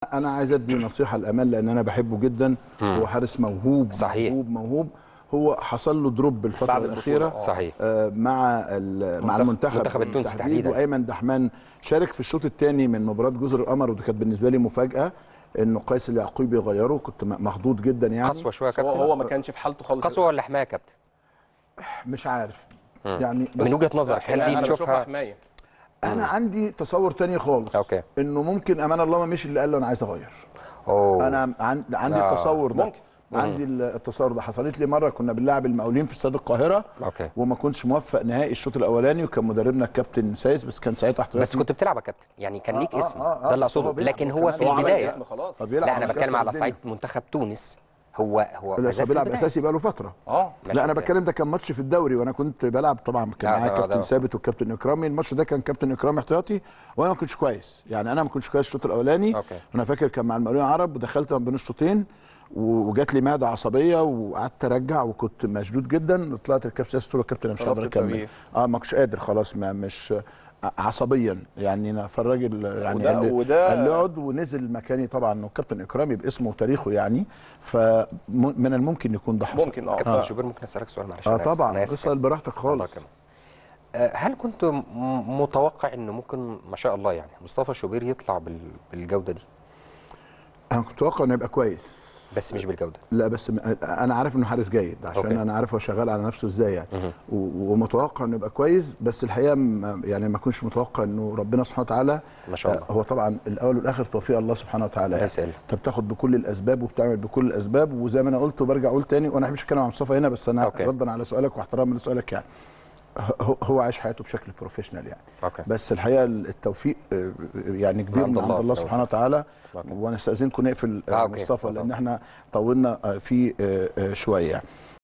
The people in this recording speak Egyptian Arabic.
انا عايز ادي نصيحه لامان لان انا بحبه جدا هو حارس موهوب صحيح. موهوب موهوب هو حصل له دروب الفتره بعد البطولة، الاخيره آه. صحيح. آه، مع ال- مع المنتخب منتخب التونسي بالتحديد، تحديداً. وايمن دحمان شارك في الشوط الثاني من مباراه جزر القمر ودي كانت بالنسبه لي مفاجاه انه قيس اليعقوبي يغيره كنت م- مخضوض جدا يعني قسوه شويه يا هو كابتن هو ما كانش في حالته خالص قسوه ولا حمايه يا كابتن مش عارف يعني من بس وجهه نظرك هل أنا- دي أنا بشوفها بتشوفها حمايه انا عندي تصور تاني خالص أوكي. انه ممكن امان الله ما مش اللي قال له انا عايز اغير اوه انا عن- عندي آه، التصور ده ممكن. عندي التصور ده حصلت لي مره كنا بنلعب المقاولين في استاد القاهره أوكي. وما كنتش موفق نهائي الشوط الاولاني وكان مدربنا الكابتن سايس بس كان ساعتها احتياطي بس كنت بتلعب يا كابتن يعني كان ليك آه، اسم آه، آه، ده اللي بس هو اقصده بيلعب لكن هو هو كمان. في هو عمل البدايه اسم خلاص فبيلعب لا انا على بتكلم كأس على الدنيا. صعيد منتخب تونس هو هو بس مازال هو في بيلعب البداية. اساسي بقاله فتره اه ماشي، لا انا أوكي. بتكلم ده كان ماتش في الدوري وانا كنت بلعب طبعا كان آه، معايا ده- ده كابتن أصلاً. ثابت والكابتن اكرامي الماتش ده كان كابتن اكرامي احتياطي وانا ما كنتش كويس يعني انا ما كنتش كويس الشوط الاولاني أوكي. انا فاكر كان مع المقاولين العرب ودخلت ما بين الشوطين و- وجات لي معده عصبيه وقعدت ارجع وكنت مشدود جدا طلعت الكابتن سياسي قلت له يا كابتن انا مش طلبت قادر اكمل التغيير. اه ما كنتش قادر خلاص ما مش عصبيا يعني انا فالراجل يعني وده- قال لي وده- قال لي اقعد ونزل مكاني طبعا والكابتن اكرامي باسمه وتاريخه يعني فمن الممكن يكون ده حصل ممكن اه كابتن ف- شوبير ممكن اسالك سؤال معلش اه أنا آسف، طبعا أنا آسف اسال براحتك الله خالص يكرمك. آه، هل كنت م- متوقع انه ممكن ما شاء الله يعني مصطفى شوبير يطلع بال- بالجوده دي انا كنت متوقع انه يبقى كويس بس مش بالجوده لا بس م- انا عارف انه حارس جيد عشان أوكي. انا عارف هو شغال على نفسه ازاي يعني و- ومتوقع انه يبقى كويس بس الحقيقه م- يعني ما كنتش متوقع انه ربنا سبحانه وتعالى ما شاء الله. آه، هو طبعا الاول والاخر توفيق الله سبحانه وتعالى الله يعني. يسهل. انت بتاخد بكل الاسباب وبتعمل بكل الاسباب وزي ما انا قلت وبرجع اقول تاني وانا ما بحبش اتكلم عن مصطفى هنا بس انا أوكي. ردا على سؤالك واحتراما لسؤالك يعني هو- هو عايش حياته بشكل بروفيشنال يعني أوكي. بس الحقيقه التوفيق آه، يعني كبير عند من الله عند الله في سبحانه وتعالى أوكي. وانا استاذنكم نقفل آه، آه أوكي. مصطفى اتفضل. لان احنا طولنا آه، فيه آه، آه، شويه